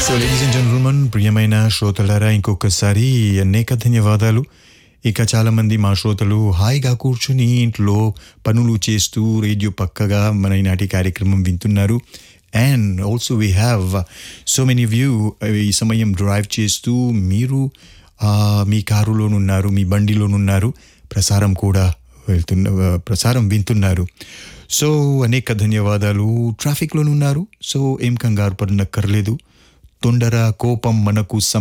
so ladies and gentleman ప్రియమైన శ్రోతలారా ఇంకొకసారి అనేక ధన్యవాదాలు ఇక చాలామంది మా శ్రోతలు హాయిగా కూర్చుని ఇంట్లో పనులు చేస్తూ రేడియో పక్కగా మన ఈనాటి కార్యక్రమం వింటున్నారు and also we have so many view ఈ సమయం డ్రైవ్ చేస్తూ మీరు ఆ, మీ కారులోనున్నారు మీ బండిలోనున్నారు ప్రసారం కూడా వెళ్తున్న ప్రసారం వింటున్నారు సో అనేక ధన్యవాదాలు ట్రాఫిక్లోనున్నారు సో ఏం కంగారు పడినక్కర్లేదు తొందర కోపం మనకు సం